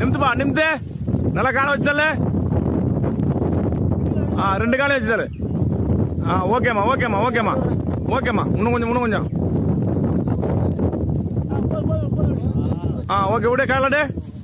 நிமித்துப்பா நிமித்து நல்லா காலை வச்சல ஆ ரெண்டு காலையும் வச்சு ஆ ஓகேம்மா ஓகேம்மா ஓகேம்மா ஓகேம்மா இன்னும் கொஞ்சம் இன்னும் கொஞ்சம் ஆ ஓகே விடு காலாடு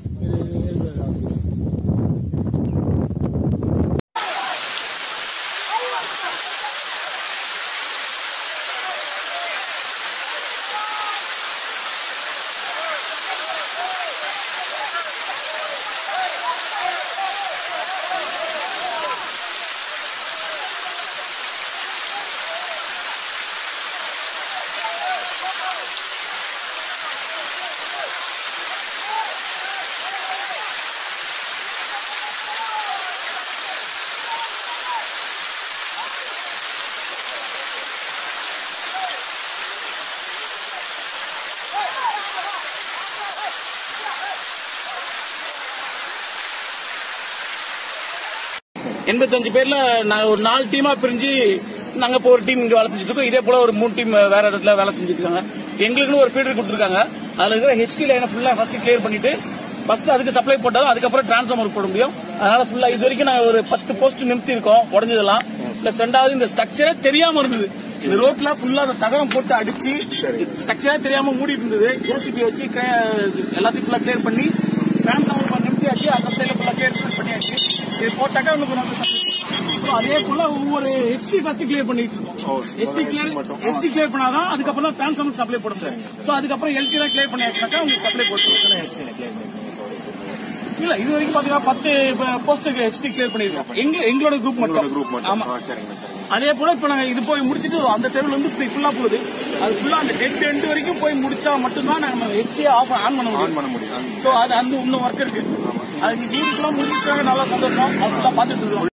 எண்பத்தஞ்சு பேர்ல நாங்க ஒரு நாலு டீமா பிரிஞ்சு நாங்க இப்போ ஒரு டீம் இங்க வேலை செஞ்சுட்டு இருக்கோம் இதே போல ஒரு மூணு டீம் வேற இடத்துல வேலை செஞ்சுட்டு இருக்காங்க எங்களுக்குன்னு ஒரு ஃபீடர் கொடுத்துருக்காங்க அதுல இருக்கிற ஹெச்டி லைனை ஃபுல்லா ஃபர்ஸ்ட் கிளியர் பண்ணிட்டு ஃபர்ஸ்ட் அதுக்கு சப்ளை போட்டாலும் அதுக்கப்புறம் டிரான்ஸ்ஃபார்மர் போட முடியும் அதனால ஃபுல்லா இது வரைக்கும் நாங்க ஒரு பத்து போஸ்ட் நிறுத்தி இருக்கோம் உடஞ்சதெல்லாம் பிளஸ் ரெண்டாவது இந்த ஸ்ட்ரக்சரே தெரியாம இருந்தது இந்த ரோட்ல ஃபுல்லா அந்த தகரம் போட்டு அடிச்சு ஸ்ட்ரக்சரே தெரியாம மூடிட்டு இருந்தது ஜேசிபி வச்சு க- எல்லாத்தையும் ஃபுல்லா கிளியர் பண்ணி டிரான்ஸ்ஃபார்மர் நிறுத்தியாச்சு அந்த சைடுல ஃபுல்லா கிளியர் பண்ணியாச்சு இது போட்டாக்கா உங்களுக்கு வந்து So, அதே போல ஒவ்வொரு ஹெச்டி ஃபர்ஸ்ட் கிளியர் பண்ணிட்டு இருக்கோம் ஹெச்டி கிளியர் ஹெச்டி கிளியர் பண்ணாதான் அதுக்கப்புறம் தான் டிரான்ஸ்ஃபார்மர் சப்ளை போடும் சார் சோ அதுக்கப்புறம் எல்டி தான் கிளியர் பண்ணியாச்சுனாக்கா உங்களுக்கு சப்ளை போட்டு இல்ல இது வரைக்கும் பாத்தீங்கன்னா பத்து போஸ்ட்டுக்கு ஹெச்டி கிளியர் பண்ணிருக்கோம் எங்க எங்களோட குரூப் மட்டும் குரூப் ஆமா மட்டும் ஆ, சரிங்க சரிங்க அதே போல இப்ப நாங்க இது போய் முடிச்சிட்டு அந்த தெருவில் வந்து ஃபுல்லா போகுது அது ஃபுல்லா அந்த டெட் எண்டு வரைக்கும் போய் முடிச்சா மட்டும்தான் நம்ம ஹெச்டி ஆஃப் ஆன் பண்ண முடியும் ஆன் பண்ண முடியும் சோ அது அந்த இன்னும் ஒர்க் இருக்கு அது வீட்டுக்குலாம் முடிச்சிட்டாங்க நல்லா சந்தோஷம் அது ஃபுல்லா பாத்துட்டு இருக்கோம்